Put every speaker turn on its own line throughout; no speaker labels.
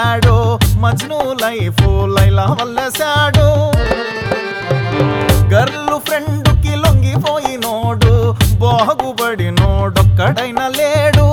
bad Majnu life Laila వల్ల సాడు girl friend కి లొంగిపోయినోడు బాగుబడినోడొక్కడైనా లేడు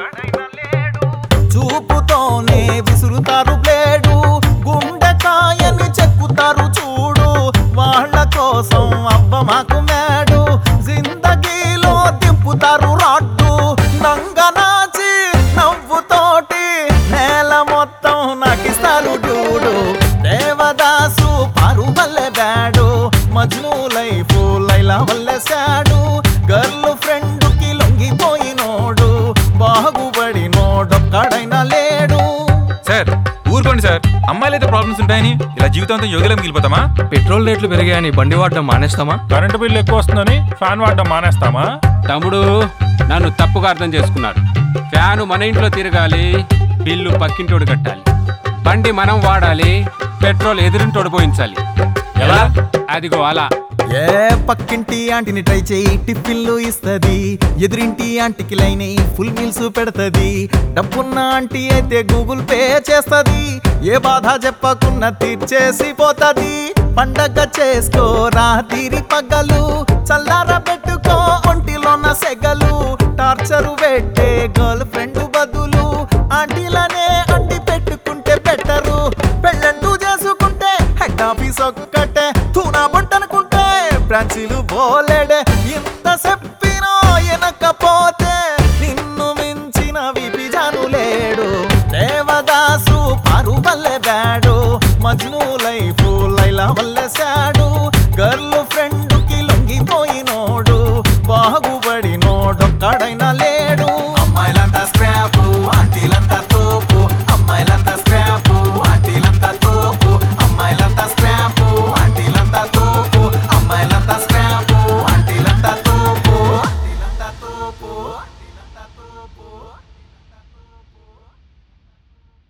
చూపుతోనే విసురుతారు బ్లేడు గుండెకాయని చెక్కుతారు చూడు వాళ్ళ కోసం అబ్బ మాకు మేడు జిందగీలో దింపుతారు రాడ్డు నంగనాచి నవ్వుతోటి నేల మొత్తం నటిస్తారు చూడు దేవదాసు పారు వల్లే బ్యాడు మజ్ను లైఫ్ లైలా వల్లే సాడు గర్ల్ ఫ్రెండ్ కి లొంగిపోయినోడు బాగుబడినోడొక్కడైనా లేడు
సార్ ఊరుకోండి సార్ అమ్మాయిలైతే ప్రాబ్లమ్స్ ఉంటాయని ఇలా జీవితాంతం యోగిలో మిగిలిపోతామా
పెట్రోల్ రేట్లు పెరిగాయని బండి వాడడం మానేస్తామా
కరెంటు బిల్లు ఎక్కువ వస్తుందని ఫ్యాన్ వాడడం మానేస్తామా
తమ్ముడు నన్ను తప్పుగా అర్థం చేసుకున్నాడు ఫ్యాను మన ఇంట్లో తిరగాలి బిల్లు పక్కింటోడు కట్టాలి బండి మనం వాడాలి పెట్రోల్ ఎదురింటోడు పోయించాలి ఎలా అదిగో అలా
ఏ పక్కింటి ఆంటీని ట్రై చేయి టిఫిన్లు ఇస్తది ఎదురింటి ఆంటీకి లైన్ అయ్యి ఫుల్ మీల్స్ పెడతది డబ్బున్న ఆంటీ అయితే గూగుల్ పే చేస్తది ఏ బాధ చెప్పకున్న తీర్చేసి పోతది పండగ చేసుకో రాత్రి పగలు చల్లార పెట్టుకో ఒంటిలోన సెగలు టార్చరు పెట్టే గర్ల్ ఫ్రెండ్ బదులు ఆంటీలనే అంటి పెట్టుకుంటే బెటరు పెళ్ళంటూ చేసుకుంటే హెడ్ ఆఫీస్ ఒక్కటే తూనా బొట్టనుకుంటే బ్రాంచీలు బోలెడే ఇంత చెప్పినా ఎనకపోతే నిన్ను మించిన విపిజాను లేడు దేవదాసు పారు వల్లే బ్యాడు